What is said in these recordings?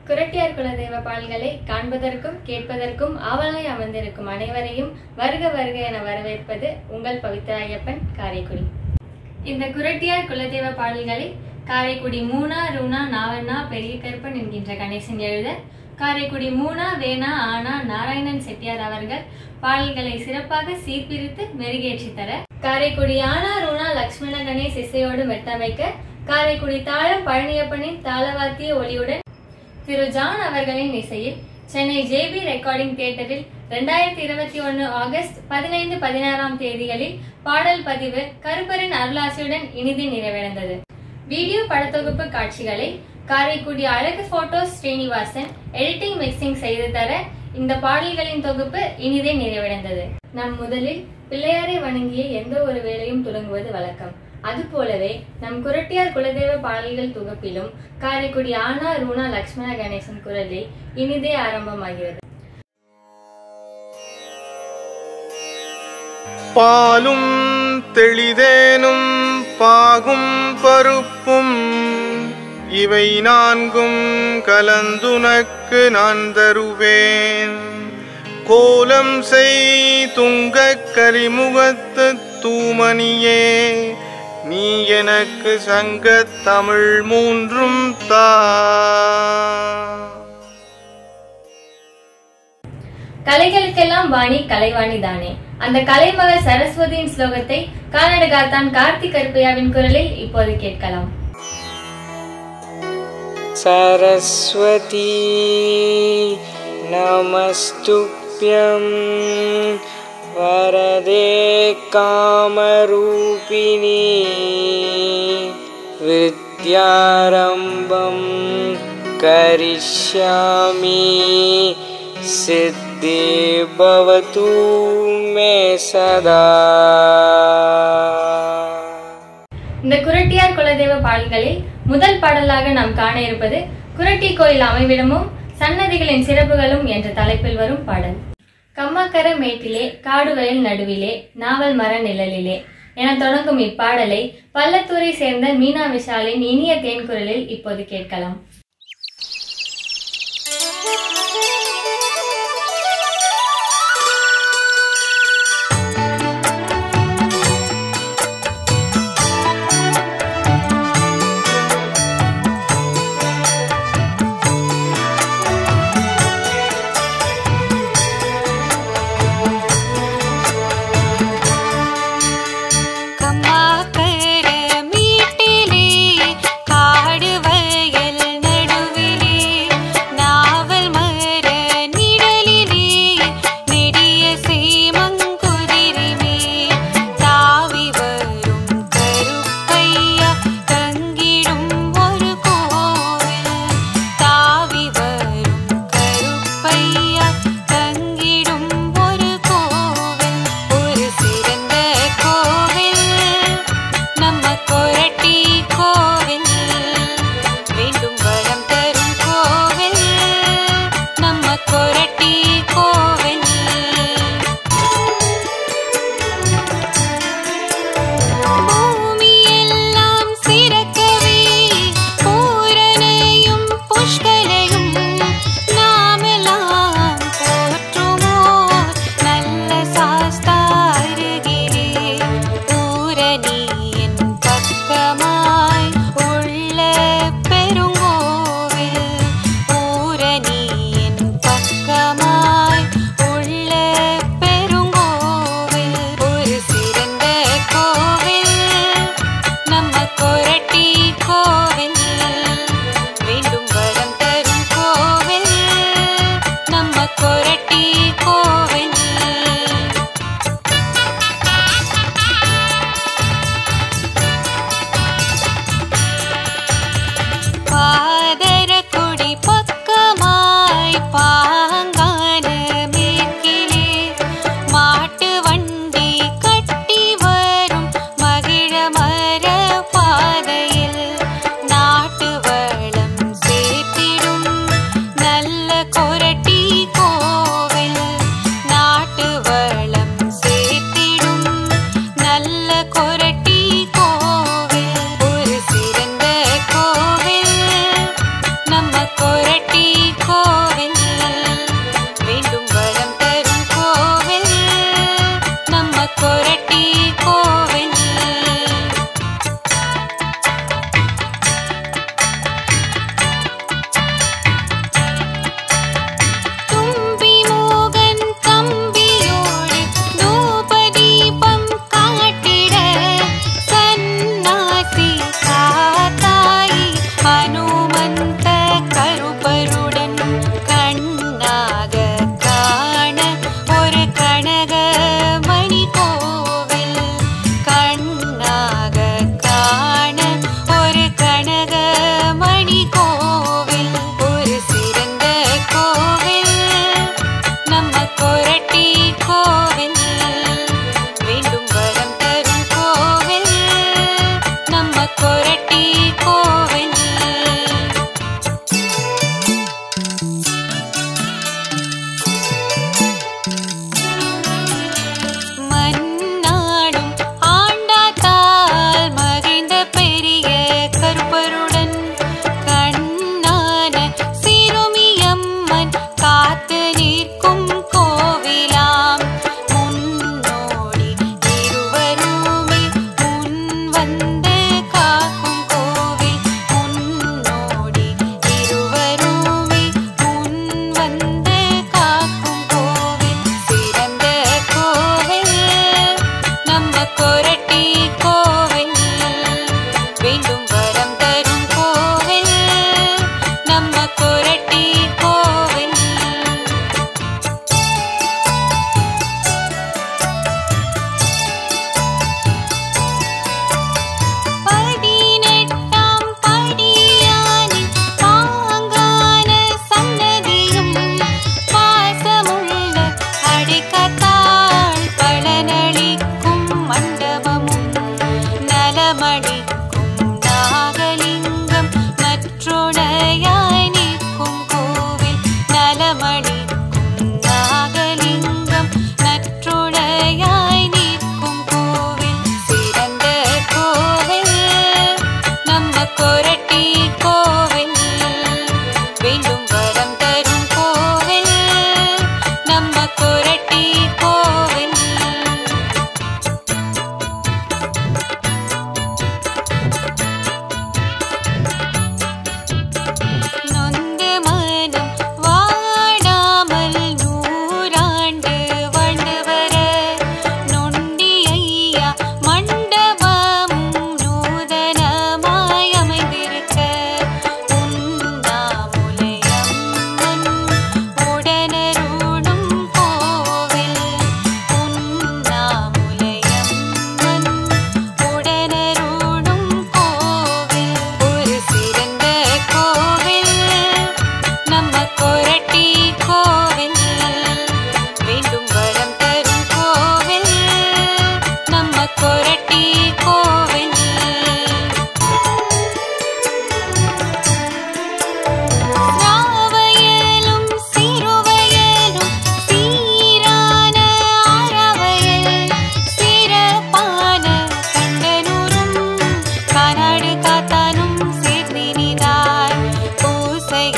குரட்டியார் குலதெய்வ பாடல்களை காண்பதற்கும் கேட்பதற்கும் ஆவலாய் அமர்ந்திருக்கும் அனைவரையும் வருக வருக என வரவேற்பது உங்கள் பவித்ரா ஐயப்பன் காரைக்குடி இந்த குரட்டியார் குலதெய்வ பாடல்களை காரைக்குடி மூனா ரூனா நாவண்ணா பெரிய கருப்பன் என்கின்ற கணேசன் எழுத காரைக்குடி மூனா வேணா ஆனா நாராயணன் செட்டியார் அவர்கள் பாடல்களை சிறப்பாக சீர்பிரித்து மெருகேற்றி தர காரைக்குடி ஆனா ரூனா லக்ஷ்மண கணேஷ் இசையோடு மெட்டமைக்க காரைக்குடி தாழம் பழனியப்பனின் தாளவாத்திய ஒளியுடன் திரு ஜான் அவர்களின் இசையில் சென்னை ஜேபி ரெக்கார்டிங் தியேட்டரில் ரெண்டாயிரத்தி இருபத்தி ஒன்னு ஆகஸ்ட் பதினைந்து பதினாறாம் தேதிகளில் பாடல் பதிவு கருப்பரின் அருளாசியுடன் இனிது நிறைவடைந்தது வீடியோ படத்தொகுப்பு காட்சிகளை காரைக்குடி அழகு போட்டோஸ் ஸ்ரீனிவாசன் எடிட்டிங் மிக்சிங் செய்து தர இந்த பாடல்களின் தொகுப்பு இனிதே நிறைவடைந்தது நம் முதலில் பிள்ளையாரை வணங்கிய எந்த ஒரு வேலையும் தொடங்குவது வழக்கம் அதுபோலவே நம் குரட்டியார் குலதெய்வ பாடல்கள் தொகுப்பிலும் காரைக்குடி ஆனா ரூனா லக்ஷ்மண கணேசன் குரலில் இனிதே ஆரம்பமாகிறது பாலும் தெளிதேனும் பாகும் பருப்பும் இவை நான்கும் கலந்துனக்கு நான் தருவேன் கோலம் செய் துங்கக் கரிமுகத்து தூமணியே நீ எனக்கு சங்கத் தமிழ் மூன்றும் தா கலைகளுக்கெல்லாம் வாணி கலைவாணி தானே அந்த கலைமகள் சரஸ்வதியின் ஸ்லோகத்தை கர்நாடகாத்தான் கார்த்திக் கருப்பையாவின் குரலில் இப்போது கேட்கலாம் सरस्वती नमस्तुभ्यं वरदे कामरूपिणी विद्यारम्भं करिष्यामि सिद्धि भवतु मे सदा இந்த குரட்டியார் குலதெய்வ பாடல்களில் முதல் பாடலாக நாம் காண இருப்பது குரட்டி கோயில் அமைவிடமும் சன்னதிகளின் சிறப்புகளும் என்ற தலைப்பில் வரும் பாடல் கம்மாக்கர மேட்டிலே காடுவயல் நடுவிலே நாவல் மர நிழலிலே என தொடங்கும் இப்பாடலை பள்ளத்தூரை சேர்ந்த மீனா விஷாலின் இனிய தேன்குரலில் இப்போது கேட்கலாம் கம்மாக்கர மீட்டிலே காடு வயல் நடுவிலே நாவல் மர நிழலிலே நெடிய சேமங்குதிரிமே தாவி வரும் கருப்பையா தங்கிடும் ஒரு கோவில் தாவி வரும் கருப்பையா தங்கிடும் ஒரு கோவில் ஒரு சிறந்த கோவில் நம்ம கொரட்டி கோவில் வேண்டும் வரம் தரும் கோவில் நம்ம கொரட்டி கோவில் பூமியெல்லாம் சிறக்கவே பூரனையும் புஷ்கலையும் நாமெல்லாம் போற்றுவோம் நல்ல சாஸ்தாருகிறே பூரணியின் பக்கமாய் உள்ள பெருங்கோவில் பூரணியின் பக்கமாய் உள்ள பெருங்கோவில் ஒரு சிறந்த கோவில் நம்ம கொரட்டி கோவில் வேண்டும் வரம் தரும் கோவில் நம்ம கொரட்டி கோவில் பாதரக்குடி பக்கமாய் பாங்கான மேற்கிலே மாட்டு வண்டி கட்டி வரும் மகிழ மர பாதையில் நாட்டு வளம் சேர்த்திடும் நல்ல கொரட்டி கோவில் நாட்டு வளம் சேர்த்திடும் நல்ல கொரட்டி கோவில் ஒரு சிறந்த கோவில் நம்ம கொரட்டி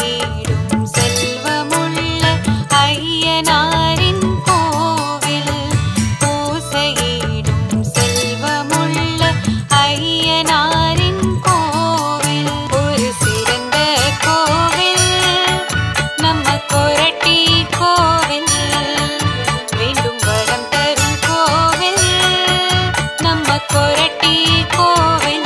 பூசையிடும் செல்வமுள்ள ஐயனாரின் கோவில் பூசையிடும் செல்வமுள்ள ஐயனாரின் கோவில் ஒரு சிறந்த கோவில் நம்ம கொரட்டி கோவில் வேண்டும் வரம் தரும் கோவில் நம்ம கொரட்டி கோவில்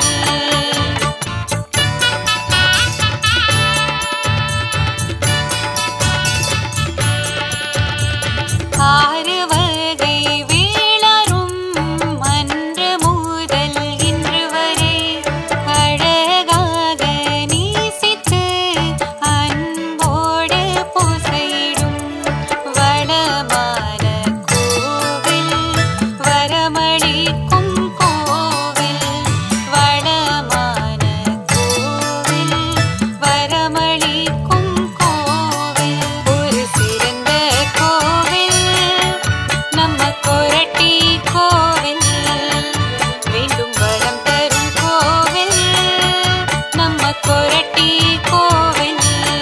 ஆறு வகை வேளாரும் அன்று முதல் இன்று வரை அழகாக நீசித்து அன்போடு பூசையிடும் வளமான கோவில் வரமளிக்கும் கோவில் வளமான கோவில் வரமளிக்கும் கோவில் ஒரு சிறந்த கோவில் நம்ம கொரட்டி கோவில் வேண்டும் வரம் தரும் கோவில் நம்ம கொரட்டி கோவில்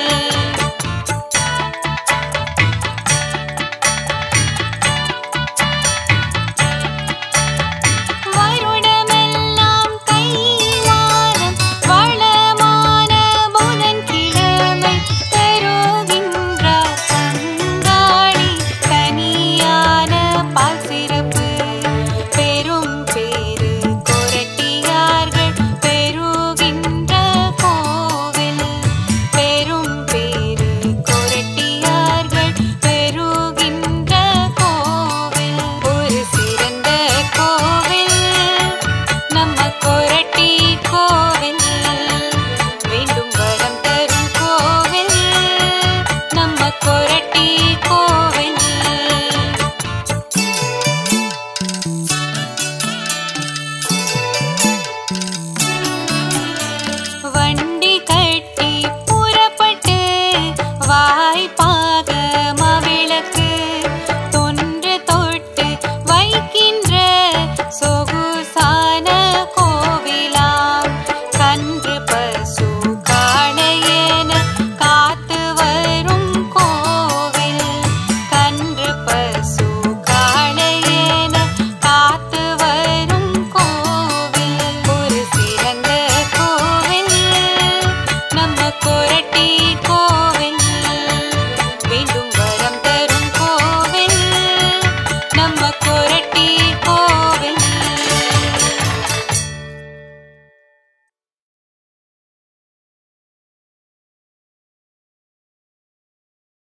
வருடமெல்லாம் தைவாரம் வளமான புதன்கிழமை தருகின்ற பங்காளி கனியான பால் சிறப்பு பெரும் பேரு கொரட்டியார்கள் பெருகின்ற கோவில் பெரும் பேரு கொரட்டியார்கள் பெருகின்ற கோவில் ஒரு சிறந்த கோவில் நம்ம கொரட்டி கோவில் வேண்டும் வரம் தரும் கோவில் நம்ம கொரட்டி கோவில் வண்டி கட்டி புறப்பட்டு வாய்ப்பாக மவிளக்கு தொன்று தொட்டு வைக்கின்ற சொகுசான கோவிலாம் கன்று பசு காளையென காத்து வரும் கோவில் கன்று பசு காளையென காத்து வரும் கோவில் ஒரு சிறந்த கோவில் நம்ம கொரட்டி கோவில் வேண்டும் வரம் தரும் கோவில் நம்ம கொரட்டி